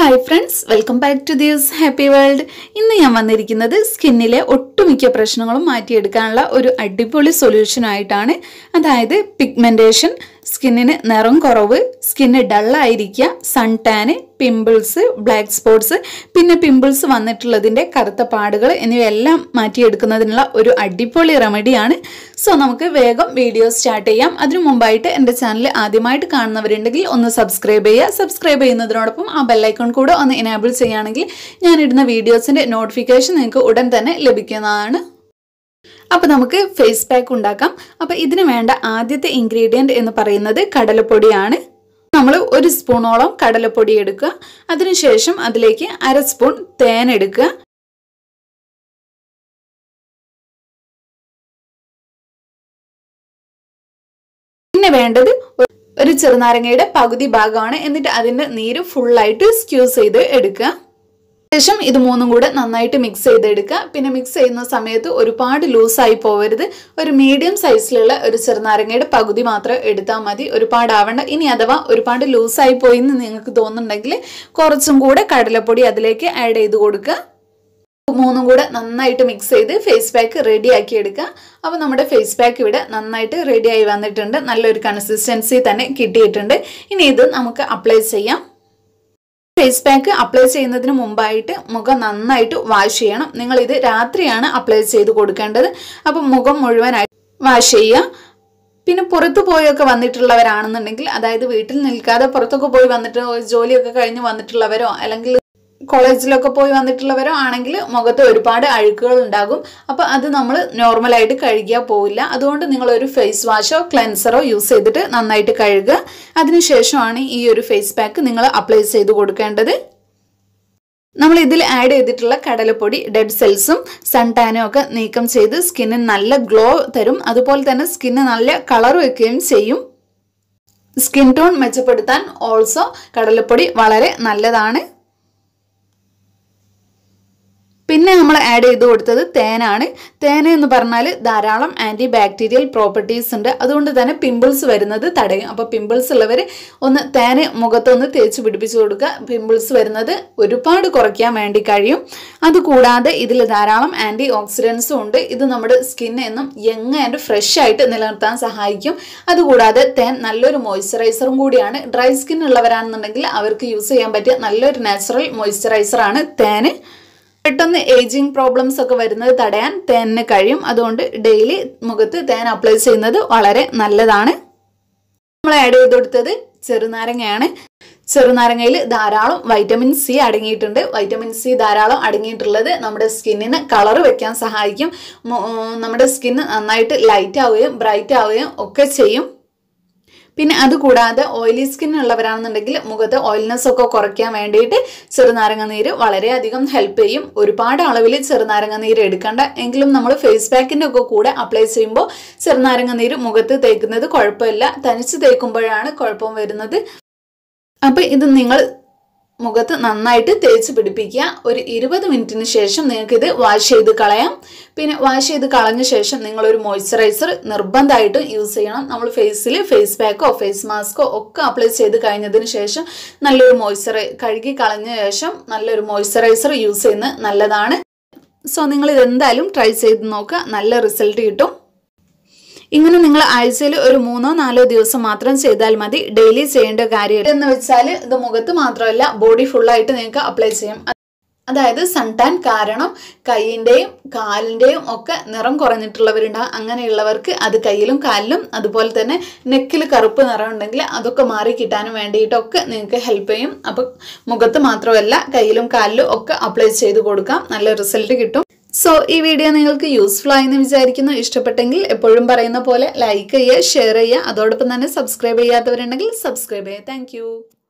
hi friends welcome back to this happy world ഇന്ന് ഞാൻ വന്നിരിക്കുന്നത് സ്കിന്നിലെ ഒട്ടുമിക്ക പ്രശ്നങ്ങളും മാറ്റിയെടുക്കാനുള്ള ഒരു അടിപൊളി സൊല്യൂഷനായിട്ടാണ് അതായത് പിഗ്മെൻറ്റേഷൻ സ്കിന്നിന് നിറം കുറവ് സ്കിന്ന് ഡള്ളായിരിക്കുക sun tan pimples black spots പിന്നെ പിമ്പിൾസ് വന്നിട്ടുള്ളതിൻ്റെ കറുത്ത പാടുകൾ എന്നിവയെല്ലാം മാറ്റിയെടുക്കുന്നതിനുള്ള ഒരു അടിപൊളി റെമഡിയാണ് സോ നമുക്ക് വേഗം വീഡിയോ സ്റ്റാർട്ട് ചെയ്യാം അതിനു മുമ്പായിട്ട് എൻ്റെ ചാനൽ ആദ്യമായിട്ട് കാണുന്നവരുണ്ടെങ്കിൽ ഒന്ന് സബ്സ്ക്രൈബ് ചെയ്യുക സബ്സ്ക്രൈബ് ചെയ്യുന്നതിനോടൊപ്പം ആ ബെല്ലൈക്കൺ കൂടെ ഒന്ന് എനേബിൾ ചെയ്യുകയാണെങ്കിൽ ഞാനിടുന്ന വീഡിയോസിൻ്റെ നോട്ടിഫിക്കേഷൻ നിങ്ങൾക്ക് ഉടൻ തന്നെ ലഭിക്കുന്നതാണ് അപ്പോൾ നമുക്ക് ഫേസ് പാക്ക് ഉണ്ടാക്കാം അപ്പോൾ ഇതിന് വേണ്ട ആദ്യത്തെ ഇൻഗ്രീഡിയൻറ്റ് എന്ന് പറയുന്നത് കടലപ്പൊടിയാണ് നമ്മൾ ഒരു സ്പൂണോളം കടലപ്പൊടി എടുക്കുക അതിനുശേഷം അതിലേക്ക് അര സ്പൂൺ തേൻ എടുക്കുക പിന്നെ വേണ്ടത് ഒരു ചെറുനാരങ്ങയുടെ പകുതി ഭാഗമാണ് എന്നിട്ട് അതിൻ്റെ നീര് ഫുള്ളായിട്ട് സ്ക്യൂസ് ചെയ്ത് എടുക്കുക ശേഷം ഇത് മൂന്നും കൂടെ നന്നായിട്ട് മിക്സ് ചെയ്തെടുക്കുക പിന്നെ മിക്സ് ചെയ്യുന്ന സമയത്ത് ഒരുപാട് ലൂസായി പോവരുത് ഒരു മീഡിയം സൈസിലുള്ള ഒരു ചെറുനാരങ്ങയുടെ പകുതി മാത്രം എടുത്താൽ മതി ഒരുപാട് ആവണ്ട ഇനി അഥവാ ഒരുപാട് ലൂസായി പോയി എന്ന് നിങ്ങൾക്ക് തോന്നുന്നുണ്ടെങ്കിൽ കുറച്ചും കൂടെ കടലപ്പൊടി അതിലേക്ക് ആഡ് ചെയ്ത് കൊടുക്കുക മൂന്നും കൂടെ നന്നായിട്ട് മിക്സ് ചെയ്ത് ഫേസ് പാക്ക് റെഡി ആക്കി എടുക്കുക അപ്പോൾ നമ്മുടെ ഫേസ് പാക്ക് ഇവിടെ നന്നായിട്ട് റെഡി ആയി വന്നിട്ടുണ്ട് നല്ലൊരു കൺസിസ്റ്റൻസി തന്നെ കിട്ടിയിട്ടുണ്ട് ഇനി ഇത് നമുക്ക് അപ്ലൈ ചെയ്യാം ഫേസ് പാക്ക് അപ്ലൈ ചെയ്യുന്നതിന് മുമ്പായിട്ട് മുഖം നന്നായിട്ട് വാഷ് ചെയ്യണം നിങ്ങൾ ഇത് രാത്രിയാണ് അപ്ലൈ ചെയ്ത് കൊടുക്കേണ്ടത് അപ്പം മുഖം മുഴുവനായിട്ട് വാഷ് ചെയ്യുക പിന്നെ പുറത്തു പോയൊക്കെ വന്നിട്ടുള്ളവരാണെന്നുണ്ടെങ്കിൽ അതായത് വീട്ടിൽ നിൽക്കാതെ പുറത്തൊക്കെ പോയി വന്നിട്ട് ജോലിയൊക്കെ കഴിഞ്ഞ് വന്നിട്ടുള്ളവരോ അല്ലെങ്കിൽ കോളേജിലൊക്കെ പോയി വന്നിട്ടുള്ളവരോ ആണെങ്കിൽ മുഖത്ത് ഒരുപാട് അഴുക്കുകൾ ഉണ്ടാകും അപ്പോൾ അത് നമ്മൾ നോർമലായിട്ട് കഴുകിയാൽ പോവില്ല അതുകൊണ്ട് നിങ്ങൾ ഒരു ഫേസ് വാഷോ ക്ലെൻസറോ യൂസ് ചെയ്തിട്ട് നന്നായിട്ട് കഴുകുക അതിനുശേഷമാണ് ഈ ഒരു ഫേസ് പാക്ക് നിങ്ങൾ അപ്ലൈ ചെയ്ത് കൊടുക്കേണ്ടത് നമ്മൾ ഇതിൽ ആഡ് ചെയ്തിട്ടുള്ള കടലപ്പൊടി ഡെഡ് സെൽസും സൺ ടാനും ഒക്കെ നീക്കം ചെയ്ത് സ്കിന്നിന് നല്ല ഗ്ലോ തരും അതുപോലെ തന്നെ സ്കിന്ന് നല്ല കളർ വെക്കുകയും ചെയ്യും സ്കിൻ ടോൺ മെച്ചപ്പെടുത്താൻ ഓൾസോ കടലപ്പൊടി വളരെ നല്ലതാണ് പിന്നെ നമ്മൾ ആഡ് ചെയ്ത് കൊടുത്തത് തേനാണ് തേന എന്ന് പറഞ്ഞാൽ ധാരാളം ആൻറ്റി ബാക്ടീരിയൽ പ്രോപ്പർട്ടീസ് ഉണ്ട് അതുകൊണ്ട് തന്നെ പിമ്പിൾസ് വരുന്നത് തടയും അപ്പോൾ പിമ്പിൾസ് ഉള്ളവർ ഒന്ന് തേന് മുഖത്തൊന്ന് തേച്ച് പിടിപ്പിച്ച് കൊടുക്കുക പിമ്പിൾസ് വരുന്നത് ഒരുപാട് കുറയ്ക്കാൻ വേണ്ടി കഴിയും അതുകൂടാതെ ഇതിൽ ധാരാളം ആൻറ്റി ഓക്സിഡൻസും ഉണ്ട് ഇത് നമ്മുടെ സ്കിൻ എന്നും യങ് ആൻഡ് ഫ്രഷ് ആയിട്ട് നിലനിർത്താൻ സഹായിക്കും അതുകൂടാതെ തേൻ നല്ലൊരു മോയ്സ്ചറൈസറും കൂടിയാണ് ഡ്രൈ സ്കിൻ ഉള്ളവരാണെന്നുണ്ടെങ്കിൽ അവർക്ക് യൂസ് ചെയ്യാൻ പറ്റിയ നല്ലൊരു നാച്ചുറൽ മോയ്സ്ചറൈസറാണ് തേന് പെട്ടെന്ന് ഏജിങ് പ്രോബ്ലംസ് ഒക്കെ വരുന്നത് തടയാൻ തേനിന് കഴിയും അതുകൊണ്ട് ഡെയിലി മുഖത്ത് തേൻ അപ്ലൈ ചെയ്യുന്നത് വളരെ നല്ലതാണ് നമ്മൾ ആഡ് ചെയ്ത് കൊടുത്തത് ചെറുനാരങ്ങയാണ് ചെറുനാരങ്ങയിൽ ധാരാളം വൈറ്റമിൻ സി അടങ്ങിയിട്ടുണ്ട് വൈറ്റമിൻ സി ധാരാളം അടങ്ങിയിട്ടുള്ളത് നമ്മുടെ സ്കിന്നിന് കളർ വെക്കാൻ സഹായിക്കും നമ്മുടെ സ്കിന്ന് നന്നായിട്ട് ലൈറ്റ് ആവുകയും ബ്രൈറ്റ് ആവുകയും ഒക്കെ ചെയ്യും പിന്നെ അതുകൂടാതെ ഓയിലി സ്കിൻ ഉള്ളവരാണെന്നുണ്ടെങ്കിൽ മുഖത്ത് ഓയിൽനെസ് ഒക്കെ കുറയ്ക്കാൻ വേണ്ടിയിട്ട് ചെറുനാരങ്ങ നീര് വളരെയധികം ഹെൽപ്പ് ചെയ്യും ഒരുപാട് അളവിൽ ചെറുനാരങ്ങ നീര് എടുക്കേണ്ട എങ്കിലും നമ്മൾ ഫേസ് പാക്കിൻ്റെ ഒക്കെ കൂടെ അപ്ലൈ ചെയ്യുമ്പോൾ ചെറുനാരങ്ങ നീര് മുഖത്ത് തേക്കുന്നത് കുഴപ്പമില്ല തനിച്ച് തേക്കുമ്പോഴാണ് കുഴപ്പം വരുന്നത് അപ്പോൾ ഇത് നിങ്ങൾ മുഖത്ത് നന്നായിട്ട് തേച്ച് പിടിപ്പിക്കുക ഒരു ഇരുപത് മിനിറ്റിന് ശേഷം നിങ്ങൾക്ക് ഇത് വാഷ് ചെയ്ത് കളയാം പിന്നെ വാഷ് ചെയ്ത് കളഞ്ഞ ശേഷം നിങ്ങളൊരു മോയ്സ്ചറൈസർ നിർബന്ധമായിട്ടും യൂസ് ചെയ്യണം നമ്മൾ ഫേസിൽ ഫേസ് പാക്കോ ഫേസ് മാസ്കോ ഒക്കെ അപ്ലൈ ചെയ്ത് കഴിഞ്ഞതിന് ശേഷം നല്ലൊരു മോയ്സ്ചറൈ കഴുകി കളഞ്ഞ ശേഷം നല്ലൊരു മോയ്സ്ചറൈസർ യൂസ് ചെയ്യുന്നത് നല്ലതാണ് സോ നിങ്ങൾ ഇതെന്തായാലും ട്രൈ ചെയ്ത് നോക്കുക നല്ല റിസൾട്ട് കിട്ടും ഇങ്ങനെ നിങ്ങൾ ആഴ്ചയിൽ ഒരു മൂന്നോ നാലോ ദിവസം മാത്രം ചെയ്താൽ മതി ഡെയിലി ചെയ്യേണ്ട കാര്യം എന്ന് വെച്ചാൽ ഇത് മുഖത്ത് മാത്രമല്ല ബോഡി ഫുള്ളായിട്ട് നിങ്ങൾക്ക് അപ്ലൈ ചെയ്യാം അതായത് സൺ ടാൻ കാരണം കൈയിൻ്റെയും കാലിൻ്റെയും ഒക്കെ നിറം കുറഞ്ഞിട്ടുള്ളവരുണ്ടാകും അങ്ങനെയുള്ളവർക്ക് അത് കയ്യിലും കാലിലും അതുപോലെ തന്നെ നെക്കിൽ കറുപ്പ് നിറം ഉണ്ടെങ്കിൽ അതൊക്കെ മാറി കിട്ടാനും വേണ്ടിയിട്ടൊക്കെ നിങ്ങൾക്ക് ഹെൽപ്പ് ചെയ്യും അപ്പോൾ മുഖത്ത് മാത്രമല്ല കയ്യിലും കാലിലും ഒക്കെ അപ്ലൈ ചെയ്ത് കൊടുക്കാം നല്ല റിസൾട്ട് കിട്ടും സോ ഈ വീഡിയോ നിങ്ങൾക്ക് യൂസ്ഫുൾ ആയെന്ന് വിചാരിക്കുന്നു ഇഷ്ടപ്പെട്ടെങ്കിൽ എപ്പോഴും പറയുന്ന പോലെ ലൈക്ക് ചെയ്യുക ഷെയർ ചെയ്യുക അതോടൊപ്പം തന്നെ സബ്സ്ക്രൈബ് ചെയ്യാത്തവരുണ്ടെങ്കിൽ സബ്സ്ക്രൈബ് ചെയ്യുക താങ്ക്